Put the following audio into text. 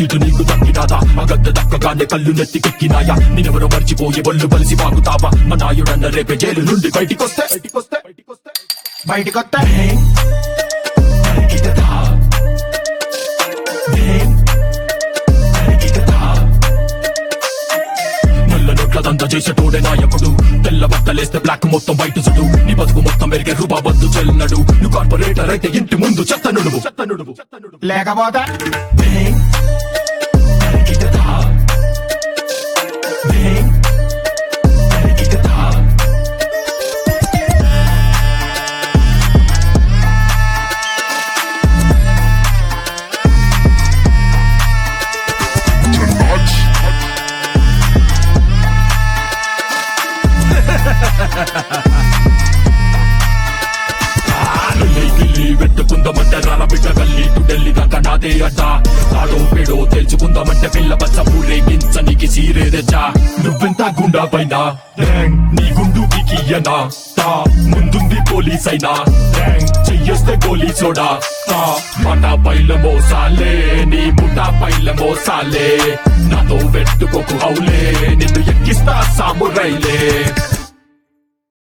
Seat నీకు దక్కినాదా ఆ గద్ద దక్కగానే కళ్ళు నెత్తికెక్కినాయా నిన్నెవరో మర్చిపోయి ఒళ్ళు బలిసి బాగుతావా మా నాయుడన్న రేపే జైలు నుండి బయటికొస్తే బయటికొస్తే బయటికొస్తే బయటికొత్తే నరికితదా. నేను నరికితదా. నల్ల నోట్ల దంద చేసేటోడే నాయకుడు తెల్ల బట్టలేస్తే బ్లాక్ మొత్తం బయట చుడు నీ బతుకు మొత్తం మెరిగే రూపా వద్దు చెల్లనడు నువ్వు కార్పొరేటర్ అయితే ఇంటి ముందు చెత్త నుడువు చెత్త నుడువు చెత్త నుడువు లేకపోతే నేను నరికితదా. నేను నరికితదా. ఢిల్లీ ఢిల్లీ పెట్టుకుందామంటే రాల బిడ్డ గల్లీ టు ఢిల్లీ దాకా నాదే అడ్డ తాడో పేడో తెలుసుకుందామంటే పిల్ల బచ్చ ఊరేగించనికి సీరే తెచ్చా నువ్వెంత గుండా పైన ర్యాంగ్ నీ గుండు కియనా తా ముందుంది పోలీస్ అయినా ర్యాంగ్ చెయ్యేస్తే గోలీ సోడా తా మాట పైల మోసాలే నీ ముఠ పైల మోసాలే నాతో పెట్టుకోకు హౌలే నిన్ను ఎక్కిస్తా సామురైలే